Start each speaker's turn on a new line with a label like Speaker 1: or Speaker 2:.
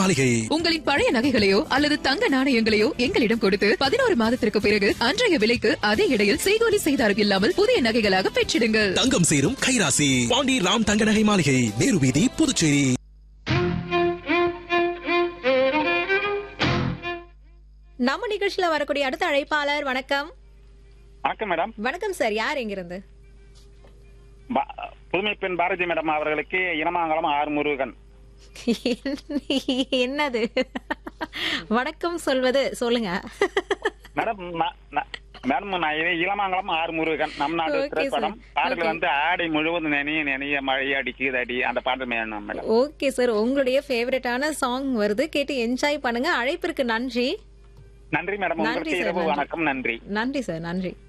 Speaker 1: மாளிகை
Speaker 2: உங்களின் பழைய நகைகளையோ அல்லது தங்க நாணயங்களையோ எங்களிடம் கொடுத்து பதினோரு மாதத்திற்கு பிறகு அன்றைய விலைக்கு அதே இடையில் செய்கூலி செய்தாரம் இல்லாமல் புதிய நகைகளாக பெற்றிடுங்கள்
Speaker 1: தங்கம் சேரும் கைராசி பாண்டி ராம் தங்க நகை மாளிகை நேரு வீதி புதுச்சேரி
Speaker 3: நம்ம நிகழ்ச்சியில வரக்கூடிய அடுத்த அழைப்பாளர் வணக்கம்
Speaker 4: வணக்கம் மேடம்
Speaker 3: வணக்கம் சார் யார் எங்கிருந்து
Speaker 4: பா- புதுமை பெண் பாரதி மேடம் அவர்களுக்கு இனமாங்கலம் ஆர் முருகன்
Speaker 3: என்னது வணக்கம் சொல்வது சொல்லுங்க
Speaker 4: மேடம் நான்- நான்- மேடம் நான் இ- இளமாங்கலம் ஆர் முருகன் நம் நாடு
Speaker 3: Okay,
Speaker 4: திரைப்படம்
Speaker 3: sir.
Speaker 4: பாடல்
Speaker 3: Okay.
Speaker 4: வந்து ஆடை முழுவதும் நினைய நினைய மழை அடிக்குது அடி அந்த பாடல் வேணும் மேடம்
Speaker 3: ஓகே சார் உங்களுடைய ஃபேவரட்டான சாங் வருது கேட்டு என்ஜாய் பண்ணுங்க அழைப்பிற்கு நன்றி
Speaker 4: நன்றி மேடம்
Speaker 3: நன்றி
Speaker 4: உங்களுக்கு
Speaker 3: sir,
Speaker 4: இரவு
Speaker 3: நன்றி.
Speaker 4: வணக்கம் நன்றி
Speaker 3: நன்றி சார் நன்றி